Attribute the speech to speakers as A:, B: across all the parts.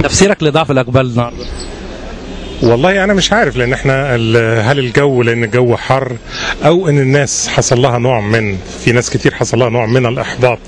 A: تفسيرك لضعف الاقبال النهارده
B: والله انا مش عارف لان احنا ال- هل الجو لان الجو حر او ان الناس حصل لها نوع من في ناس كتير حصل لها نوع من الاحباط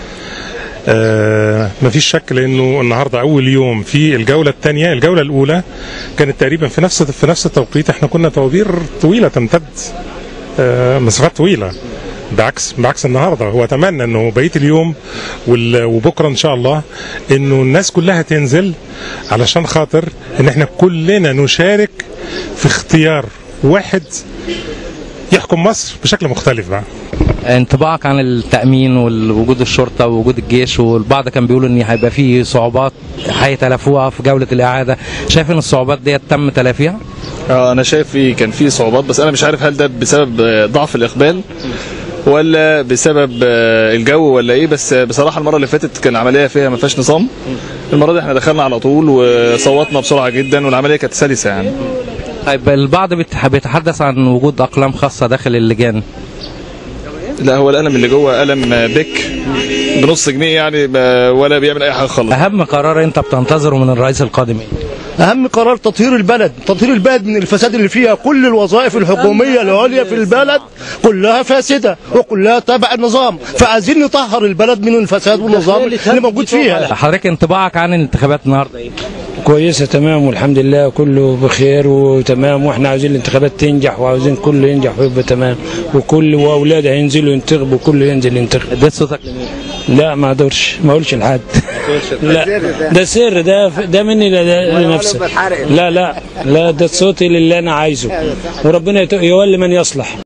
B: آه مفيش شك لانه النهارده اول يوم في الجوله الثانيه الجوله الاولى كانت تقريبا في نفس في نفس التوقيت احنا كنا طوابير طويله تمتد آه مسافات طويله بعكس بعكس النهارده هو اتمنى انه بقيه اليوم وال- وبكره ان شاء الله انه الناس كلها تنزل علشان خاطر ان احنا كلنا نشارك في اختيار واحد يحكم مصر بشكل مختلف بقى
A: انطباعك عن التامين ووجود الشرطه ووجود الجيش والبعض كان بيقول ان هيبقى في صعوبات هيتلافوها في جوله الاعاده شايف ان الصعوبات ديت تم تلافيها
C: اه انا شايف في كان في صعوبات بس انا مش عارف هل ده بسبب آه، ضعف الاقبال ولا بسبب آه، الجو ولا ايه بس آه، بصراحه المره اللي فاتت كان العمليه فيها ما فيهاش نظام المره دي احنا دخلنا على طول وصوتنا بسرعه جدا والعمليه كانت سلسه يعني
A: طيب البعض بيتح- بيتحدث عن وجود اقلام خاصه داخل اللجان
C: لا هو القلم اللي جوه قلم آه، بيك بنص جنيه يعني ب- ولا بيعمل اي حاجه خالص
A: اهم قرار انت بتنتظره من الرئيس القادم ايه؟
D: اهم قرار تطهير البلد تطهير البلد من الفساد اللي فيها كل الوظائف الحكوميه العليا في البلد كلها فاسده وكلها تبع النظام فعايزين نطهر البلد من الفساد والنظام اللي موجود فيها
A: حضرتك انطباعك عن الانتخابات النهارده ايه؟
E: كويسة تمام والحمد لله كله بخير وتمام واحنا عاوزين الانتخابات تنجح وعاوزين كله ينجح ويبقى تمام وكل واولاد هينزلوا ينتخبوا كله ينزل ينتخب
A: اديت صوتك لمين؟
E: لا ما اقدرش ما اقولش لحد لا ده سر ده ده مني ل- لنفسي لا لا لا ده صوتي للي انا عايزه وربنا يت- يولي من يصلح